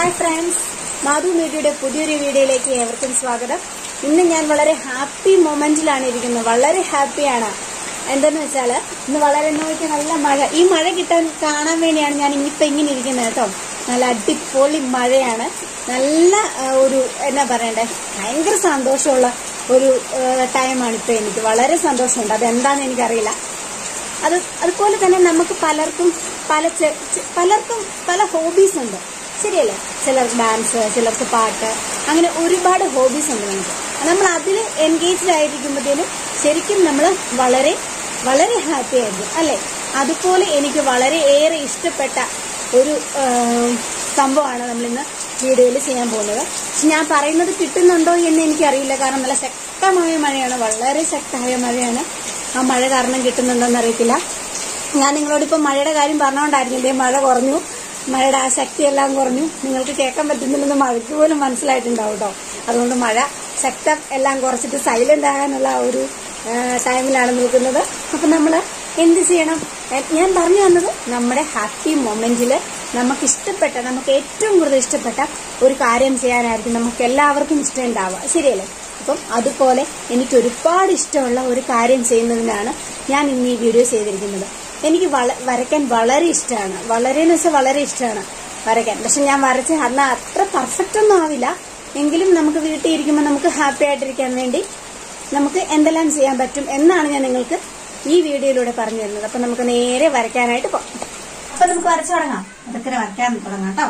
hi friends Madhu മീഡിയയുടെ പുതിയൊരു വീഡിയോയിലേക്ക് ഏവർക്കും സ്വാഗതം ഇന്ന് ഞാൻ വളരെ ഹാപ്പി മൊമെന്റിലാണ് ഇരിക്കുന്നത് വളരെ ഹാപ്പിയാണ് എന്തെന്ന് വെച്ചാൽ ഇന്ന് വളരെ നോക്കി നല്ല മഴ ഈ മഴ കിട്ടാൻ കാണാൻ വേണ്ടിയാണ് ഞാൻ ഇനിയിപ്പോ ഇങ്ങനെ ഇരിക്കുന്നത് കേട്ടോ നല്ല അടിപൊളി മഴയാണ് നല്ല ആ, ഒരു എന്നാ പറയണ്ടേ ഭയങ്കര സന്തോഷമുള്ള ഒരു ടൈമാണ് ഇപ്പൊ എനിക്ക് വളരെ സന്തോഷമുണ്ട് അതെന്താന്ന് എനിക്കറിയില്ല അത് അതുപോലെ തന്നെ നമുക്ക് പലർക്കും പല ചെ- ചെ- പലർക്കും പല ഹോബീസ് ഉണ്ട് ശരിയല്ലേ ചിലർക്ക് ഡാൻസ് ചിലർക്ക് പാട്ട് അങ്ങനെ ഒരുപാട് ഹോബീസ് ഉണ്ട് നമുക്ക് നമ്മൾ അതിൽ എൻഗേജ്ഡ് ആയിരിക്കുമ്പോഴത്തേനും ശരിക്കും നമ്മൾ വളരെ വളരെ ഹാപ്പി ആയിരിക്കും അല്ലെ അതുപോലെ എനിക്ക് വളരെ ഏറെ ഇഷ്ടപ്പെട്ട ഒരു ആ, സംഭവമാണ് നമ്മളിന്ന് വീഡിയോയിൽ ചെയ്യാൻ പോകുന്നത് പക്ഷെ ഞാൻ പറയുന്നത് കിട്ടുന്നുണ്ടോ എന്ന് എനിക്കറിയില്ല കാരണം നല്ല ശക്തമായ മഴയാണ് വളരെ ശക്തമായ മഴയാണ് ആ മഴ കാരണം കിട്ടുന്നുണ്ടോന്ന് അറിയത്തില്ല ഞാൻ നിങ്ങളോട് ഇപ്പൊ മഴയുടെ കാര്യം പറഞ്ഞുകൊണ്ടായിരുന്നു ഇതേ മഴ കുറഞ്ഞു മഴയുടെ ആ ശക്തിയെല്ലാം കുറഞ്ഞു നിങ്ങൾക്ക് കേൾക്കാൻ പറ്റുന്നില്ലെന്ന് മഴയ്ക്ക് പോലും മനസ്സിലായിട്ടുണ്ടാവും കേട്ടോ അതുകൊണ്ട് മഴ ശക്തം എല്ലാം കുറച്ചിട്ട് സൈലന്റ് ആകാനുള്ള ആ ഒരു ആ, ടൈമിലാണ് നിൽക്കുന്നത് അപ്പൊ നമ്മൾ എന്ത് ചെയ്യണം എ- ഞാൻ പറഞ്ഞു തന്നത് നമ്മുടെ ഹാപ്പി മൊമെന്റിൽ നമുക്ക് ഇഷ്ടപ്പെട്ട നമുക്ക് ഏറ്റവും കൂടുതൽ ഇഷ്ടപ്പെട്ട ഒരു കാര്യം ചെയ്യാനായിരിക്കും നമുക്ക് എല്ലാവർക്കും ഇഷ്ടം ഉണ്ടാവുക ശരിയല്ലേ അപ്പം അതുപോലെ എനിക്ക് ഒരുപാട് ഇഷ്ടമുള്ള ഒരു കാര്യം ചെയ്യുന്നതിനാണ് ഞാൻ ഇന്ന് ഈ വീഡിയോ ചെയ്തിരിക്കുന്നത് എനിക്ക് വള- വരയ്ക്കാൻ വളരെ ഇഷ്ടമാണ് വളരെ എന്ന് വെച്ചാൽ വളരെ ഇഷ്ടമാണ് വരയ്ക്കാൻ പക്ഷെ ഞാൻ വരച്ച അന്ന് അത്ര പെർഫെക്റ്റ് ഒന്നും ആവില്ല എങ്കിലും നമുക്ക് വീട്ടിൽ ഇരിക്കുമ്പോൾ നമുക്ക് ഹാപ്പി ആയിട്ടിരിക്കാൻ വേണ്ടി നമുക്ക് എന്തെല്ലാം ചെയ്യാൻ പറ്റും എന്നാണ് ഞാൻ നിങ്ങൾക്ക് ഈ വീഡിയോയിലൂടെ പറഞ്ഞു തരുന്നത് അപ്പൊ നമുക്ക് നേരെ വരയ്ക്കാനായിട്ട് പോകാം അപ്പൊ നമുക്ക് വരച്ചു തുടങ്ങാം അതൊക്കെ വരയ്ക്കാൻ തുടങ്ങാം കേട്ടോ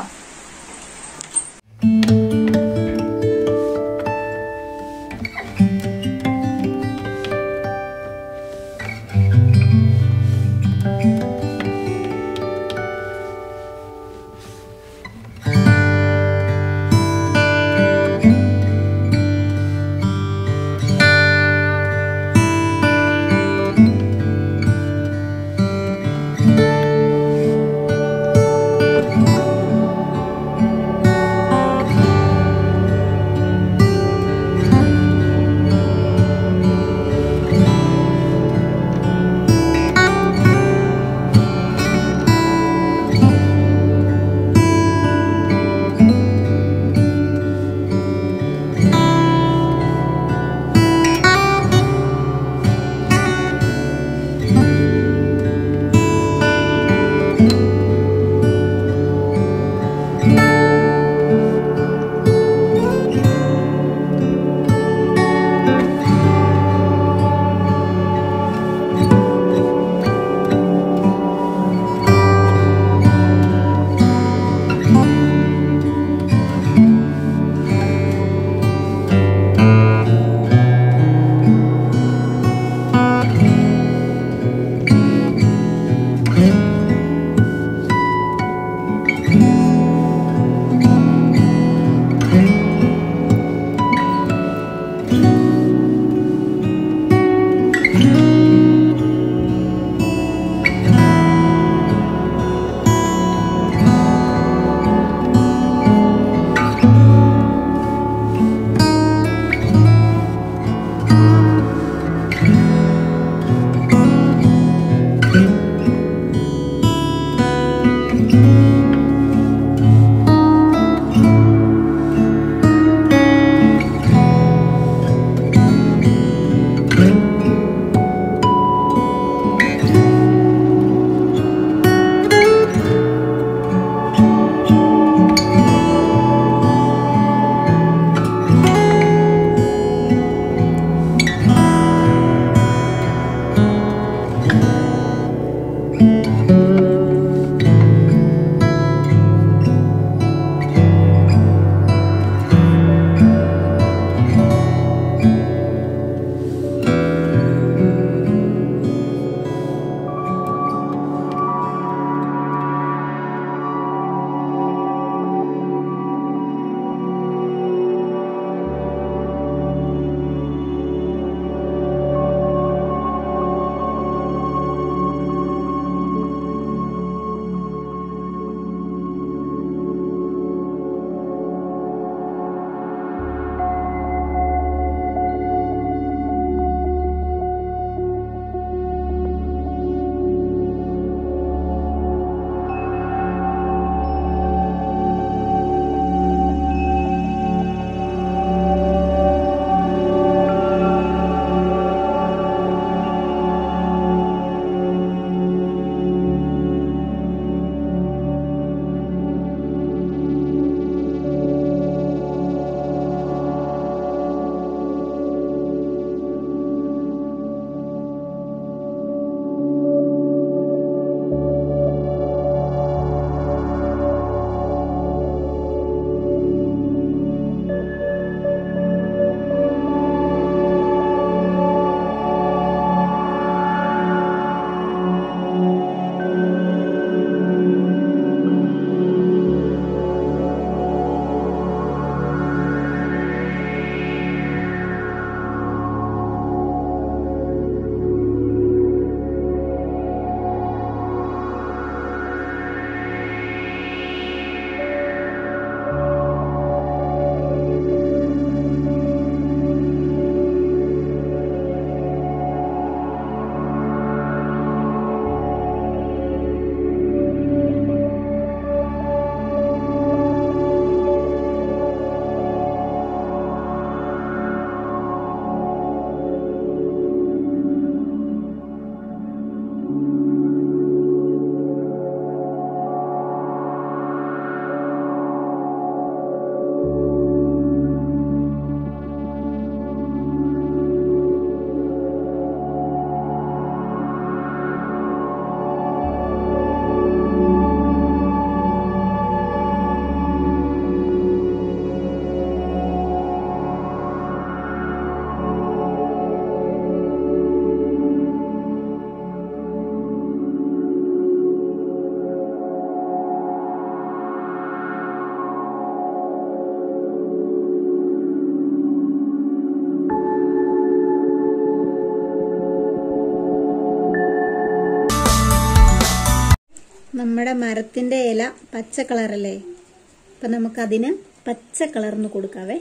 നമ്മുടെ മരത്തിന്റെ ഇല പച്ച കളറല്ലേ അപ്പൊ നമുക്കതിന് പച്ച കളർന്ന് കൊടുക്കാവേ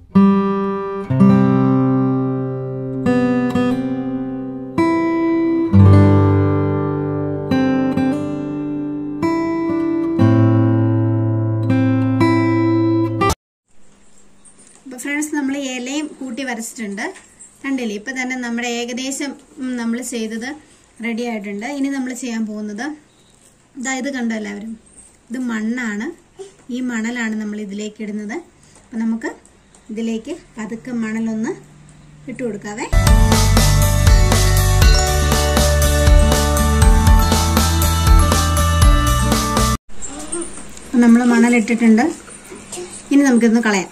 അപ്പൊ ഫ്രണ്ട്സ് നമ്മൾ ഇലയും കൂട്ടി വരച്ചിട്ടുണ്ട് കണ്ടില്ലേ ഇപ്പൊ തന്നെ നമ്മുടെ ഏകദേശം നമ്മൾ ചെയ്തത് റെഡി ആയിട്ടുണ്ട് ഇനി നമ്മൾ ചെയ്യാൻ പോകുന്നത് ഇതാ ഇത് കണ്ടോ എല്ലാവരും ഇത് മണ്ണാണ് ഈ മണലാണ് നമ്മൾ ഇതിലേക്ക് ഇടുന്നത് അപ്പൊ നമുക്ക് ഇതിലേക്ക് പതുക്കെ മണലൊന്ന് ഇട്ട് കൊടുക്കാവേ നമ്മൾ മണലിട്ടിട്ടുണ്ട് ഇനി നമുക്കിതൊന്ന് കളയാം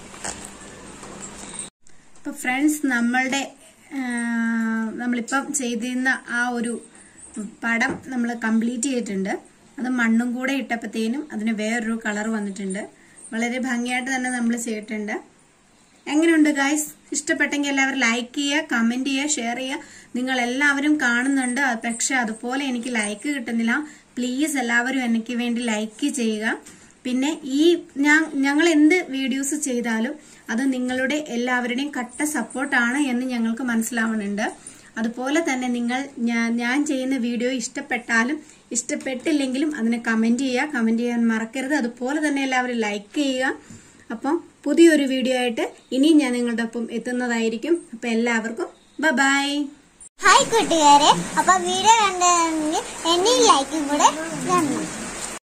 ഇപ്പൊ ഫ്രണ്ട്സ് നമ്മളുടെ ആ, നമ്മളിപ്പം ചെയ്തിരുന്ന ആ ഒരു പടം നമ്മൾ കംപ്ലീറ്റ് ചെയ്തിട്ടുണ്ട് അത് മണ്ണും കൂടെ ഇട്ടപ്പോഴത്തേനും അതിന് വേറൊരു കളർ വന്നിട്ടുണ്ട് വളരെ ഭംഗിയായിട്ട് തന്നെ നമ്മൾ ചെയ്തിട്ടുണ്ട് എങ്ങനെയുണ്ട് ഗായ്സ് ഇഷ്ടപ്പെട്ടെങ്കിൽ എല്ലാവരും ലൈക്ക് ചെയ്യുക കമന്റ് ചെയ്യുക ഷെയർ ചെയ്യുക നിങ്ങൾ എല്ലാവരും കാണുന്നുണ്ട് അത് പക്ഷെ അതുപോലെ എനിക്ക് ലൈക്ക് കിട്ടുന്നില്ല പ്ലീസ് എല്ലാവരും എനിക്ക് വേണ്ടി ലൈക്ക് ചെയ്യുക പിന്നെ ഈ ഞാൻ ഞങ്ങൾ എന്ത് വീഡിയോസ് ചെയ്താലും അത് നിങ്ങളുടെ എല്ലാവരുടെയും കട്ട സപ്പോർട്ടാണ് എന്ന് ഞങ്ങൾക്ക് മനസ്സിലാവുന്നുണ്ട് അതുപോലെ തന്നെ നിങ്ങൾ ഞാൻ ഞാൻ ചെയ്യുന്ന വീഡിയോ ഇഷ്ടപ്പെട്ടാലും ഇഷ്ടപ്പെട്ടില്ലെങ്കിലും അതിനെ കമന്റ് ചെയ്യുക കമന്റ് ചെയ്യാൻ മറക്കരുത് അതുപോലെ തന്നെ എല്ലാവരും ലൈക്ക് ചെയ്യുക അപ്പം പുതിയൊരു വീഡിയോ ആയിട്ട് ഇനിയും ഞാൻ നിങ്ങളുടെ ഒപ്പം എത്തുന്നതായിരിക്കും അപ്പൊ എല്ലാവർക്കും ബൈ ഹായ് കൂട്ടുകാരെ അപ്പൊ വീഡിയോ കണ്ടെങ്കിൽ എന്നെയും ലൈക്കും കൂടെ തരണം